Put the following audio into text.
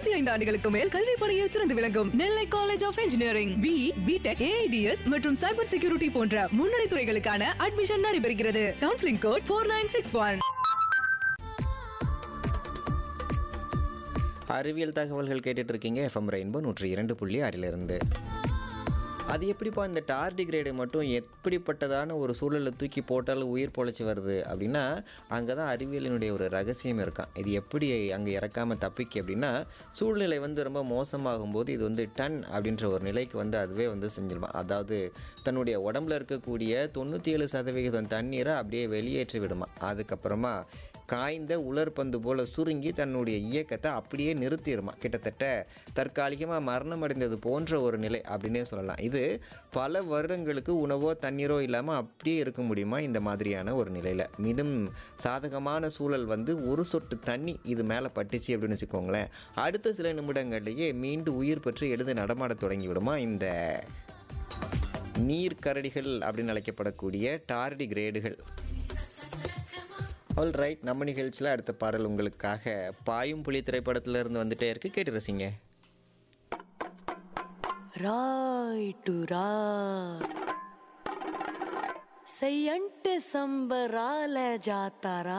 பதினைந்து ஆண்டுகளுக்கு மேல் கல்வி பணியில் சிறந்து விளங்கும் Nellai college of engineering B BTech AI DS மற்றும் சைபர் செக்யூரிட்டி போன்ற முன்னணி துறைகளுக்கான அட்மிஷன் நடைபெறுகிறது counselling code four nine six one அறிவியல் தகவல்கள் கேட்டுட்டு இருக்கீங்க எஃப்எம் ரெயின்போ நூற்றி இரண்டு புள்ளி ஆறிலிருந்து அது எப்படிப்பா இந்த டார்டிகிரேடு மட்டும் எப்படிப்பட்டதான ஒரு சூழலில் தூக்கி போட்டாலும் உயிர் பொழைச்சி வருது அப்படின்னா அங்கே தான் அறிவியலினுடைய ஒரு ரகசியம் இருக்கான் இது எப்படி அங்கே இறக்காமல் தப்பிக்கு அப்படின்னா சூழ்நிலை வந்து ரொம்ப மோசமாகும் போது இது வந்து டன் அப்படின்ற ஒரு நிலைக்கு வந்து அதுவே வந்து செஞ்சிருமா அதாவது தன்னுடைய உடம்புல இருக்கக்கூடிய தொண்ணூற்றி ஏழு சதவிகிதம் தண்ணீரை அப்படியே வெளியேற்றி விடுமா அதுக்கப்புறமா காய்ந்த உலர்பந்து போல சுருங்கி தன்னுடைய இயக்கத்தை அப்படியே நிறுத்திடுமா கிட்டத்தட்ட தற்காலிகமாக மரணம் அடைந்தது போன்ற ஒரு நிலை அப்படின்னே சொல்லலாம் இது பல வருடங்களுக்கு உணவோ தண்ணீரோ இல்லாமல் அப்படியே இருக்க முடியுமா இந்த மாதிரியான ஒரு நிலையில் மீண்டும் சாதகமான சூழல் வந்து ஒரு சொட்டு தண்ணி இது மேலே பட்டுச்சு அப்படின்னு வச்சுக்கோங்களேன் அடுத்த சில நிமிடங்கள்லேயே மீண்டும் உயிர் பெற்று எழுந்து நடமாடத் தொடங்கி விடுமா இந்த நீர் கரடிகள் அப்படின்னு அழைக்கப்படக்கூடிய டார்டி கிரேடுகள் ஆல் ரைட் நம்ம நிகழ்ச்சியில் அடுத்த பாடல் உங்களுக்காக பாயும் புலி திரைப்படத்துல இருந்து வந்துட்டே இருக்கு கேட்டு ரசிங்க రాయిటు రా సయ్యంటే సంబరాల జాతారా